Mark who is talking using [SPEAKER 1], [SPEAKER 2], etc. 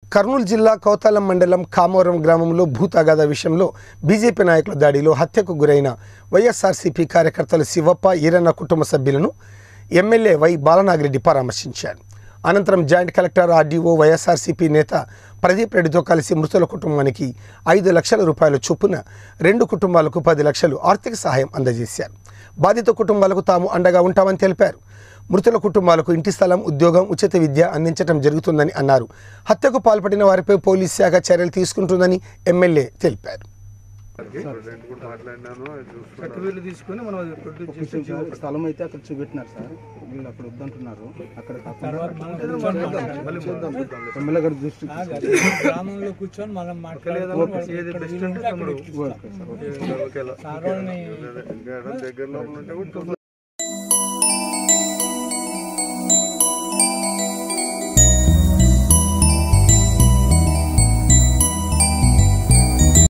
[SPEAKER 1] కర్నూలు జిల్లా కౌతాలం మండలం కామవరం గ్రామంలో భూ తగాదా విషయంలో బీజేపీ నాయకుల దాడిలో హత్యకు గురైన వైఎస్ఆర్సీపీ కార్యకర్తలు శివప్ప ఈరన్న కుటుంబ సభ్యులను ఎమ్మెల్యే వై బాలనాగిరెడ్డి పరామర్శించారు అనంతరం జాయింట్ కలెక్టర్ ఆర్డీఓ వైఎస్ఆర్సీపీ నేత ప్రదీప్ రెడ్డితో కలిసి మృతుల కుటుంబానికి ఐదు లక్షల రూపాయల చొప్పున రెండు కుటుంబాలకు పది లక్షలు ఆర్థిక సహాయం అందజేశారు బాధిత కుటుంబాలకు తాము అండగా ఉంటామని తెలిపారు మృతుల కుటుంబాలకు ఇంటి స్థలం ఉద్యోగం ఉచిత విద్య అందించడం జరుగుతుందని అన్నారు హత్యకు పాల్పడిన వారిపై పోలీస్ శాఖ చర్యలు తీసుకుంటుందని ఎమ్మెల్యే తెలిపారు
[SPEAKER 2] ప్రెసిడెంట్ కూడా మాట్లాడినాను అది చూసుకున్నాను
[SPEAKER 3] చక్కవీళ్ళు తీసుకొని మనం అది ప్రొడ్యూస్ చేసి
[SPEAKER 4] కొంచెం స్థలం అయితే అక్కడ చూపెట్టినారు సార్ వీళ్ళు అక్కడ వద్దంటున్నారు అక్కడ ఎమ్మెల్యే గారి దృష్టికి
[SPEAKER 5] గ్రామంలో కూర్చొని మనం మాట్లాడుకోవాలి
[SPEAKER 3] ఏది బెస్ట్ అంటే తమ్ముడు
[SPEAKER 2] ఇంకా దగ్గరలో ఉంటే కూడా